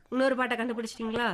இன்னொரு பாட்டை கண்டுபிடிச்சிட்டீங்களா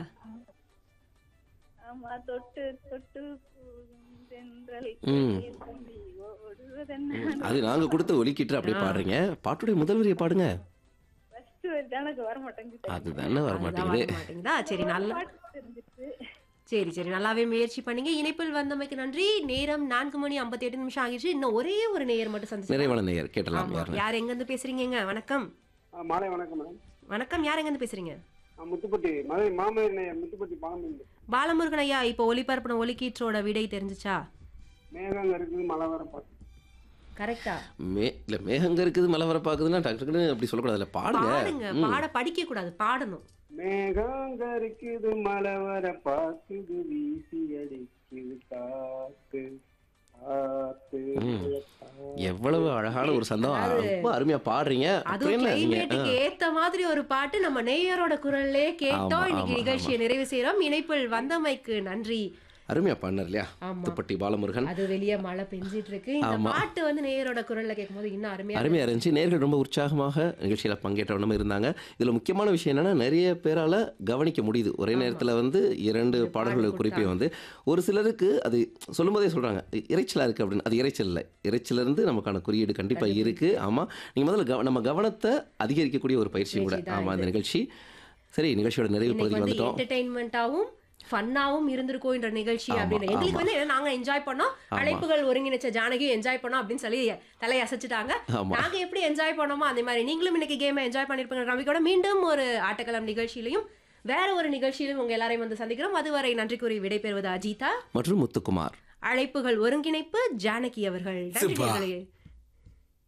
ஆமா தொட்டு தொட்டு போகும் தென்றல் ம். கையில் தம்பி ஓடுவதென்ன அது நாங்க கொடுத்த ஒலிக்கிட்டு அப்படியே பாடுறீங்க பாட்டுடைய முதல் வரியை பாடுங்க ஃபர்ஸ்ட் எனக்கு வர மாட்டேங்குது அதுதானே வர அதுதான் மாட்டேங்குது வர மாட்டேங்குதா சரி நல்லா பாட்டு தெரிஞ்சிச்சு சரி சரி நல்லாவே முயற்சி பண்ணீங்க இணைப்பில் வந்தமைக்கு நன்றி நேரம் நான்கு மணி ஐம்பத்தி எட்டு நிமிஷம் ஆகிடுச்சு இன்னும் ஒரே ஒரு நேயர் மட்டும் சந்திச்சு நிறைவான நேயர் கேட்டலாம் ஆமா யாருன்னு யார் எங்க இருந்து பேசுறீங்க வணக்கம் ஆ, மாலை வணக்கம் மேடம் வணக்கம் யார் எங்க இருந்து பேசுறீங்க நான் முத்துப்பட்டி மதுரை மாமேர் நேயர் முத்துப்பட்டி பாலமேந்து பாலமுருகன் ஐயா இப்போ ஒளிபரப்பின ஒலிக்கீற்றோட விடை தெரிஞ்சுச்சா மேகம் இருக்குது மழை வர பார்த்து கரெக்டா மே இல்ல மேகங்க இருக்குது மழை வர பாக்குதுன்னா டக்குன்னு அப்படி சொல்லக்கூடாதுல்ல பாடுங்க பாடுங்க பாட படிக்க கூடாது பாடணும் மேகம் இருக்குது மழை வர பார்க்குது வீசி அடிக்குது காத்து காத்து எவ்வளவு அழகான ஒரு சந்தம் ரொம்ப அருமையா பாடுறீங்க அப்புறம் அதுவும் என்ன நீங்க கிளைமேட்டுக்கு ஏத்த மாதிரி ஒரு பாட்டு நம்ம நேயரோட குரல்லே கேட்டோம் ஆமா, இன்னைக்கு ஆமா, நிகழ்ச்சியை நிறைவு செய்யறோம் இணைப்பில் வந்தமைக்கு நன்றி அருமையா பண்ணார் இல்லையா ஆமா. முத்துப்பட்டி பாலமுருகன் அது வெளியே மழை பெஞ்சிட்டு இருக்கு இந்த ஆமா. பாட்டு வந்து நேயரோட குரல்ல கேட்கும்போது இன்னும் அருமையா அருமையா இருந்துச்சு நேர்கள் ரொம்ப உற்சாகமாக நிகழ்ச்சியில பங்கேற்றவனும் இருந்தாங்க இதுல முக்கியமான விஷயம் என்னன்னா நிறைய பேரால கவனிக்க முடியுது ஒரே நேரத்துல வந்து இரண்டு பாடல்கள் குறிப்பை வந்து ஒரு சிலருக்கு அது சொல்லும்போதே சொல்றாங்க "இ- இரைச்சலா இருக்கு அப்படின்னு அது இரைச்சல் இல்லை இரைச்சல இருந்து நமக்கான குறியீடு கண்டிப்பா இருக்கு ஆமா நீங்க முதல்ல கவ- நம்ம கவனத்தை அதிகரிக்கக்கூடிய ஒரு பயிற்சியும் கூட பயிற்சி தான் ஆமா அந்த நிகழ்ச்சி சரி நிகழ்ச்சியோட நிறைவு இன்னைக்கு பகுதிக்கு வந்து வந்துட்டோம் என்டர்டைன்மெண்ட்டாவும் ஃபன்னாவும் இருந்திருக்கும் என்ற நிகழ்ச்சி அப்படின்னு எங்களுக்கு வந்து என்ன, நாங்க என்ஜாய் பண்ணோம் அழைப்புகள் ஒருங்கிணைச்ச ஜானகி என்ஜாய் பண்ணோம் அப்படின்னு சொல்லி தலையை அசைச்சிட்டாங்க ஆமா. நாங்க எப்படி என்ஜாய் பண்ணோமோ அந்த மாதிரி நீங்களும் இன்னைக்கு கேமை என்ஜாய் பண்ணிருப்பீங்க நம்பிக்கையோட மீண்டும் ஒரு ஆட்டக்களம் நிகழ்ச்சியிலையும் வேற ஒரு நிகழ்ச்சியிலும் உங்க எல்லாரையும் வந்து சந்திக்கிறோம் அதுவரை நன்றி கூறி விடைபெறுவது அஜிதா மற்றும் முத்துக்குமார் அழைப்புகள் ஒருங்கிணைப்பு ஜானகி அவர்கள் நன்றி சிப்பா. நேயர்களே.